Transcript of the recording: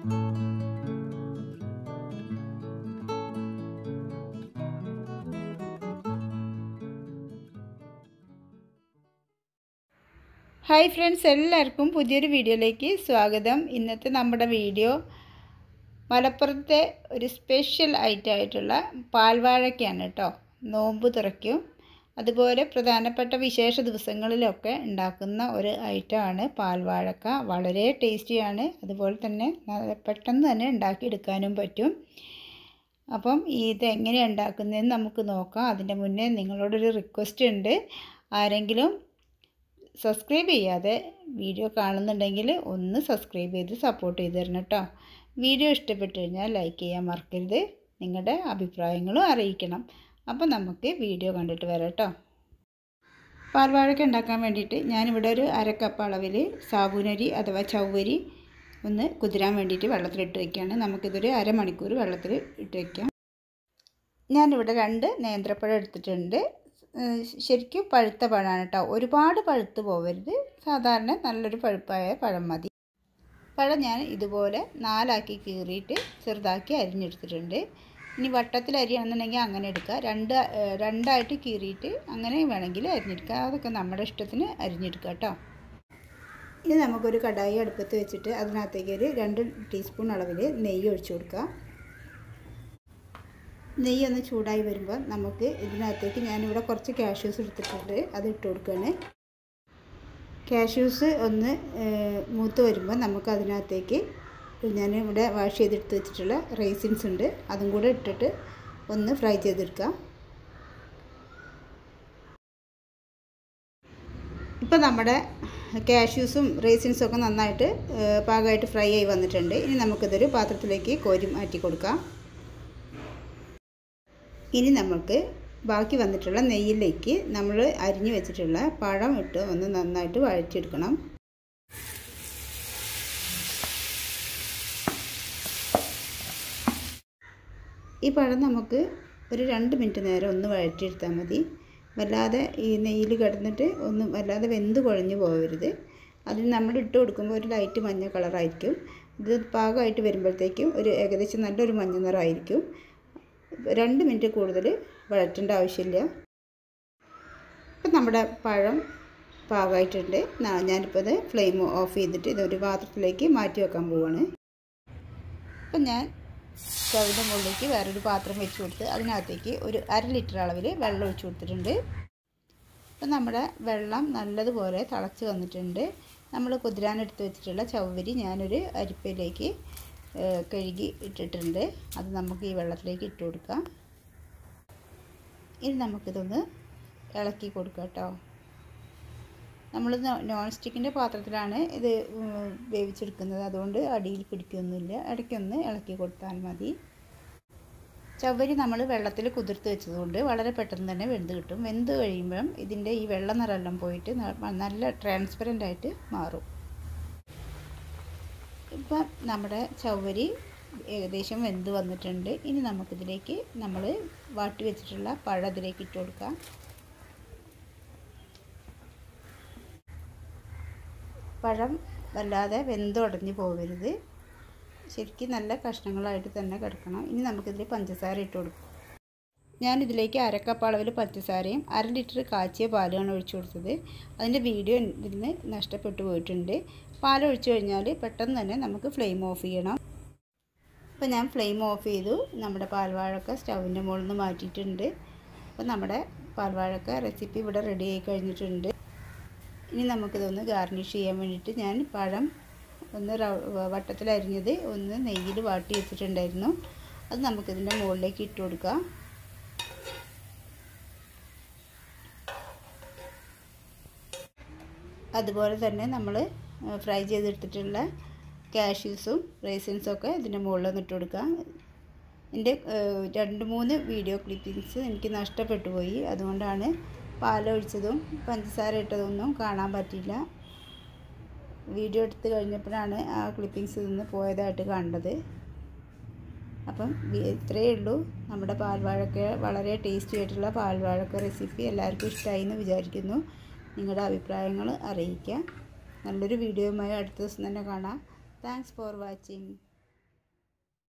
hi friends എല്ലാവർക്കും പുതിയൊരു വീഡിയോയിലേക്ക് സ്വാഗതം ഇന്നത്തെ നമ്മുടെ വീഡിയോ മലപ്പുറത്തെ ഒരു സ്പെഷ്യൽ ഐറ്റം ആയിട്ടുള്ള പാൽവാഴയ്ക്കാണ് കേട്ടോ നോമ്പ് തുറയ്ക്കും അതുപോലെ പ്രധാനപ്പെട്ട വിശേഷ ദിവസങ്ങളിലൊക്കെ ഉണ്ടാക്കുന്ന ഒരു ഐറ്റമാണ് പാൽവാഴക്ക വളരെ ടേസ്റ്റിയാണ് അതുപോലെ തന്നെ നല്ല പെട്ടെന്ന് തന്നെ ഉണ്ടാക്കിയെടുക്കാനും പറ്റും അപ്പം ഇത് എങ്ങനെയാണ് ഉണ്ടാക്കുന്നതെന്ന് നമുക്ക് നോക്കാം അതിൻ്റെ മുന്നേ നിങ്ങളോടൊരു റിക്വസ്റ്റ് ഉണ്ട് ആരെങ്കിലും സബ്സ്ക്രൈബ് ചെയ്യാതെ വീഡിയോ കാണുന്നുണ്ടെങ്കിൽ ഒന്ന് സബ്സ്ക്രൈബ് ചെയ്ത് സപ്പോർട്ട് ചെയ്ത് തരണം കേട്ടോ വീഡിയോ ഇഷ്ടപ്പെട്ടു കഴിഞ്ഞാൽ ലൈക്ക് ചെയ്യാൻ മറക്കരുത് നിങ്ങളുടെ അഭിപ്രായങ്ങളും അറിയിക്കണം അപ്പോൾ നമുക്ക് വീഡിയോ കണ്ടിട്ട് വരാം കേട്ടോ പാൽവാഴയ്ക്ക ഉണ്ടാക്കാൻ വേണ്ടിയിട്ട് ഞാനിവിടെ ഒരു അരക്കപ്പ് അളവിൽ സാബുനരി അഥവാ ചവ്വരി ഒന്ന് കുതിരാൻ വേണ്ടിയിട്ട് വെള്ളത്തിലിട്ട് വയ്ക്കുകയാണ് നമുക്കിതൊരു അരമണിക്കൂർ വെള്ളത്തിൽ ഇട്ട് വയ്ക്കാം ഞാനിവിടെ രണ്ട് നേന്ത്രപ്പഴം എടുത്തിട്ടുണ്ട് ശരിക്കും പഴുത്ത പഴമാണ് കേട്ടോ ഒരുപാട് പഴുത്ത് പോകരുത് സാധാരണ നല്ലൊരു പഴുപ്പായ പഴം മതി പഴം ഞാൻ ഇതുപോലെ നാലാക്കി കീറിയിട്ട് ചെറുതാക്കി അരിഞ്ഞെടുത്തിട്ടുണ്ട് ഇനി വട്ടത്തിൽ അരിയാണെന്നുണ്ടെങ്കിൽ അങ്ങനെ എടുക്കുക രണ്ട് രണ്ടായിട്ട് കീറിയിട്ട് അങ്ങനെ വേണമെങ്കിൽ അരിഞ്ഞെടുക്കുക അതൊക്കെ നമ്മുടെ ഇഷ്ടത്തിന് അരിഞ്ഞെടുക്കുക കേട്ടോ ഇനി നമുക്കൊരു കടായി അടുപ്പത്ത് വെച്ചിട്ട് അതിനകത്തേക്ക് ഒരു രണ്ട് ടീസ്പൂൺ അളവിൽ നെയ്യ് ഒഴിച്ചു കൊടുക്കുക നെയ്യ് ഒന്ന് ചൂടായി വരുമ്പോൾ നമുക്ക് ഇതിനകത്തേക്ക് ഞാനിവിടെ കുറച്ച് കാഷ്യൂസ് എടുത്തിട്ടുണ്ട് അത് ഇട്ട് കൊടുക്കുകയാണ് കാഷ്യൂസ് ഒന്ന് മൂത്ത് വരുമ്പോൾ നമുക്ക് അതിനകത്തേക്ക് ഞാൻ ഇവിടെ വാഷ് ചെയ്തെടുത്ത് വെച്ചിട്ടുള്ള റൈസിൻസ് ഉണ്ട് അതും കൂടെ ഇട്ടിട്ട് ഒന്ന് ഫ്രൈ ചെയ്തെടുക്കാം ഇപ്പോൾ നമ്മുടെ കാഷ്യൂസും റേസിൻസും ഒക്കെ നന്നായിട്ട് പാകമായിട്ട് ഫ്രൈ ആയി വന്നിട്ടുണ്ട് ഇനി നമുക്കിതൊരു പാത്രത്തിലേക്ക് കോരി മാറ്റി കൊടുക്കാം ഇനി നമുക്ക് ബാക്കി വന്നിട്ടുള്ള നെയ്യിലേക്ക് നമ്മൾ അരിഞ്ഞു വെച്ചിട്ടുള്ള പഴം ഇട്ട് ഒന്ന് നന്നായിട്ട് വഴറ്റിയെടുക്കണം ഈ പഴം നമുക്ക് ഒരു രണ്ട് മിനിറ്റ് നേരം ഒന്ന് വഴറ്റിയെടുത്താൽ മതി വല്ലാതെ ഈ നെയ്യിൽ കിടന്നിട്ട് ഒന്ന് വല്ലാതെ വെന്ത് കുഴഞ്ഞു പോകരുത് അതിന് നമ്മൾ ഇട്ട് കൊടുക്കുമ്പോൾ ഒരു ലൈറ്റ് മഞ്ഞ കളറായിരിക്കും ഇത് പാകമായിട്ട് വരുമ്പോഴത്തേക്കും ഒരു ഏകദേശം നല്ലൊരു മഞ്ഞ നിറമായിരിക്കും രണ്ട് മിനിറ്റ് കൂടുതൽ വഴറ്റേണ്ട ആവശ്യമില്ല ഇപ്പം നമ്മുടെ പഴം പാകമായിട്ടുണ്ട് ഞാനിപ്പോൾ ഇത് ഫ്ലെയിം ഓഫ് ചെയ്തിട്ട് ഇതൊരു പാത്രത്തിലേക്ക് മാറ്റി വെക്കാൻ പോവാണ് അപ്പം ഞാൻ സ്റ്റവിൻ്റെ മുകളിലേക്ക് വേറൊരു പാത്രം വെച്ച് കൊടുത്ത് അതിനകത്തേക്ക് ഒരു അര ലിറ്റർ അളവിൽ വെള്ളം ഒഴിച്ച് കൊടുത്തിട്ടുണ്ട് അപ്പം നമ്മുടെ വെള്ളം നല്ലതുപോലെ തിളച്ച് വന്നിട്ടുണ്ട് നമ്മൾ കുതിരാനെടുത്ത് വെച്ചിട്ടുള്ള ചവ്വരി ഞാനൊരു അരിപ്പയിലേക്ക് കഴുകി ഇട്ടിട്ടുണ്ട് അത് നമുക്ക് ഈ വെള്ളത്തിലേക്ക് ഇട്ട് കൊടുക്കാം ഇനി നമുക്കിതൊന്ന് ഇളക്കി കൊടുക്കാം കേട്ടോ നമ്മൾ നോൺ സ്റ്റിക്കിൻ്റെ പാത്രത്തിലാണ് ഇത് വേവിച്ചെടുക്കുന്നത് അതുകൊണ്ട് അടിയിൽ പിടിക്കൊന്നുമില്ല ഇടയ്ക്കൊന്ന് ഇളക്കി കൊടുത്താൽ മതി ചവ്വരി നമ്മൾ വെള്ളത്തിൽ കുതിർത്ത് വെച്ചതുകൊണ്ട് വളരെ പെട്ടെന്ന് തന്നെ വെന്ത് കിട്ടും വെന്ത് കഴിയുമ്പം ഇതിൻ്റെ ഈ വെള്ള നിറമെല്ലാം പോയിട്ട് നല്ല ട്രാൻസ്പെറൻ്റ് ആയിട്ട് മാറും ഇപ്പം നമ്മുടെ ചവ്വരി ഏകദേശം വെന്ത് വന്നിട്ടുണ്ട് ഇനി നമുക്കിതിലേക്ക് നമ്മൾ വാട്ടി വെച്ചിട്ടുള്ള പഴം ഇതിലേക്ക് ഇട്ട് കൊടുക്കാം പഴം വല്ലാതെ വെന്തുടഞ്ഞ് പോകരുത് ശരിക്കും നല്ല കഷ്ണങ്ങളായിട്ട് തന്നെ കിടക്കണം ഇനി നമുക്കിതിൽ പഞ്ചസാര ഇട്ട് കൊടുക്കാം ഞാനിതിലേക്ക് അരക്കപ്പ് അളവിൽ പഞ്ചസാരയും അര ലിറ്റർ കാച്ചിയ പാലുമാണ് ഒഴിച്ചു കൊടുത്തത് അതിൻ്റെ വീഡിയോ ഇതിന് നഷ്ടപ്പെട്ടു പോയിട്ടുണ്ട് പാൽ ഒഴിച്ചു കഴിഞ്ഞാൽ പെട്ടെന്ന് തന്നെ നമുക്ക് ഫ്ലെയിം ഓഫ് ചെയ്യണം അപ്പോൾ ഞാൻ ഫ്ലെയിം ഓഫ് ചെയ്തു നമ്മുടെ പാൽവാഴക്ക സ്റ്റൗവിൻ്റെ മുകളിൽ നിന്ന് മാറ്റിയിട്ടുണ്ട് അപ്പോൾ നമ്മുടെ പാൽവാഴക്ക റെസിപ്പി ഇവിടെ റെഡി ആയി കഴിഞ്ഞിട്ടുണ്ട് ഇനി നമുക്കിതൊന്ന് ഗാർണിഷ് ചെയ്യാൻ വേണ്ടിയിട്ട് ഞാൻ പഴം ഒന്ന് വട്ടത്തിലരിഞ്ഞത് ഒന്ന് നെയ്യിൽ വാട്ടി വെച്ചിട്ടുണ്ടായിരുന്നു അത് നമുക്കിതിൻ്റെ മുകളിലേക്ക് ഇട്ട് കൊടുക്കാം അതുപോലെ തന്നെ നമ്മൾ ഫ്രൈ ചെയ്തെടുത്തിട്ടുള്ള കാഷ്യൂസും റേസിൻസും ഒക്കെ ഇതിൻ്റെ മുകളിൽ ഒന്ന് ഇട്ട് കൊടുക്കാം എൻ്റെ രണ്ട് മൂന്ന് വീഡിയോ ക്ലിപ്പിങ്സ് എനിക്ക് നഷ്ടപ്പെട്ടു പോയി അതുകൊണ്ടാണ് പാലൊഴിച്ചതും പഞ്ചസാര ഇട്ടതൊന്നും കാണാൻ പറ്റില്ല വീഡിയോ എടുത്ത് കഴിഞ്ഞപ്പോഴാണ് ആ ക്ലിപ്പിങ്സ് നിന്ന് പോയതായിട്ട് കണ്ടത് അപ്പം ഇത്രയേ ഉള്ളൂ നമ്മുടെ പാൽവാഴക്ക വളരെ ടേസ്റ്റി ആയിട്ടുള്ള പാൽവാഴക്ക റെസിപ്പി എല്ലാവർക്കും ഇഷ്ടമായി എന്ന് വിചാരിക്കുന്നു നിങ്ങളുടെ അഭിപ്രായങ്ങൾ അറിയിക്കുക നല്ലൊരു വീഡിയോയുമായി അടുത്ത ദിവസം തന്നെ കാണാം താങ്ക്സ് ഫോർ വാച്ചിങ്